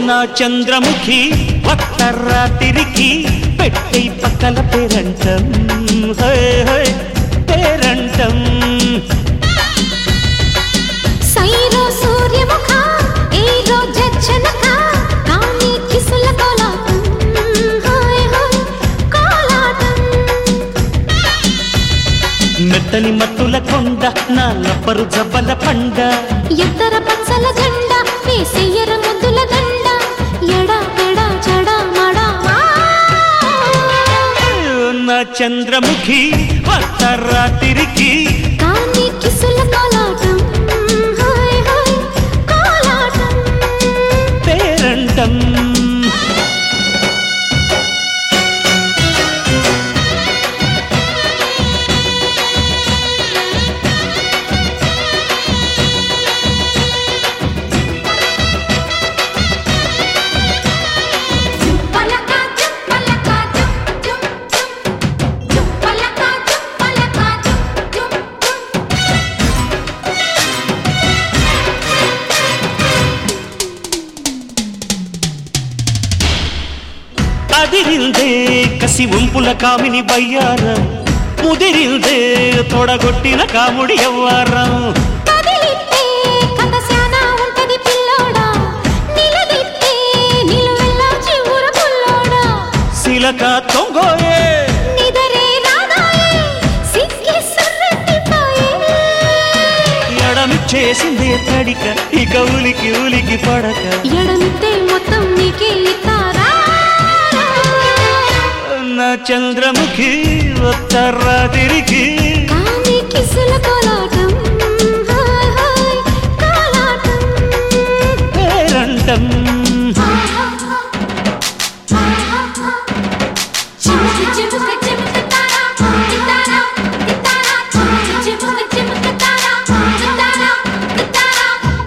నా చంద్రముఖి వత్తర్రా తిరిగి పెట్టై పక్కల పేరంటం హే హే పేరంటం సైరో సూర్యముఖ ఏరో జచ్చనక కాని కిసుల కోలాటం హాయ్ హాయ్ కోలాటం మెత్తని మత్తుల కొండ నా లబ్బరు జబ్బల పండ ఎత్తర పచ్చల జెండా వేసెయ్యర ముద్దుల దండ ఎడా పెడా చడా మడా నా చంద్రముఖి వత్తర్రా తిరిగి కాని కిసుల కోలాటం హాయ్ హాయ్ కోలాటం పేరంటం పలకా జుప్ పలకా జుప్ జుప్ జుప్ జుప్ పలకా జుప్ పలకా జుప్ జుప్ జుప్ అదిరిందే కసి ఉంపుల కామిని బయ్యారం ముదిరిందే తొడగొట్టిన కాముడి ఎవ్వారం కదిలితే కథ శానా ఉంటది పిల్లోడా నిలదితే నిలువెల్లా చివుర పుల్లోడా శిలక తొంగోయే నిదరే రాదాయే సిక్కి సుర్రెత్తిపోయే ఎడమిచ్చేసిందే తడిక ఇక ఉలికి ఉలికి పడక ఎడమితే మొత్తం నీకే ఇస్తారా నా చంద్రముఖి ఉత్తర్రా తిరిగి కాని కిసుల కోలాటం హాయ్ హాయ్ కోలాటం పేరంటం చిముకు చిముకు చిముకు తారా తారా తారా చిముకు చిముకు చిముకు తారా తారా తారా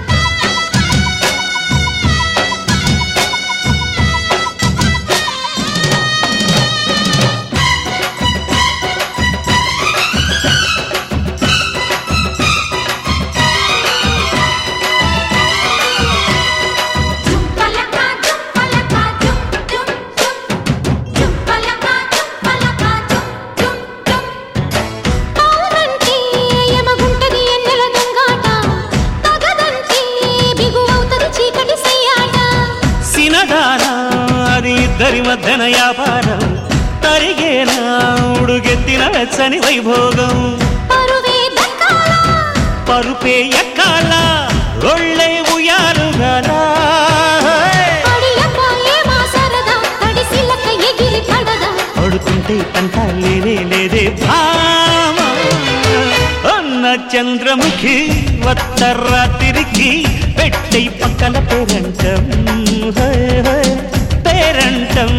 పలకా జుప్ పలకా జుప్ జుప్ జుప్ జుప్ పలకా జుప్ పలకా జుప్ జుప్ జుప్ అవునంటే యమగుంటది ఎన్నెల దొంగాట తగదంటే బిగువవుతది చీకటి సయ్యాట సినదానా అది ఇద్దరి మధ్యన వ్యాపారం తరిగేనా ఉడుగెత్తిన వెచ్చని వైభోగం పరువే దక్కాల పరుపే ఎక్కాల ఒళ్ళే ఉయాలుగలా అడియపాయే మా సరదా తడిసిలక ఎగిరి పడదా పడుతుంటే తంట లేనే లేదే భామ అన్న చంద్రముఖి వత్తర్రా తిరిగి పెట్టై పక్కల పేరంటం హే, హే, పేరంటం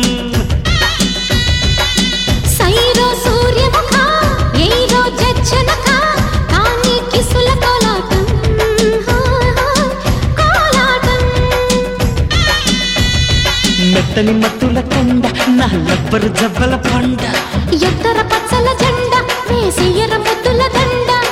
సైరో సూర్యముఖ ఏరో జచ్చనక కాని కిసుల కోలాటం హాయ్ హాయ్ కోలాటం మెత్తని మత్తుల కొండ నా లబ్బరు జబ్బల పండ ఎత్తర పచ్చల జెండా వేసి ఎర్ర ముద్దుల దండ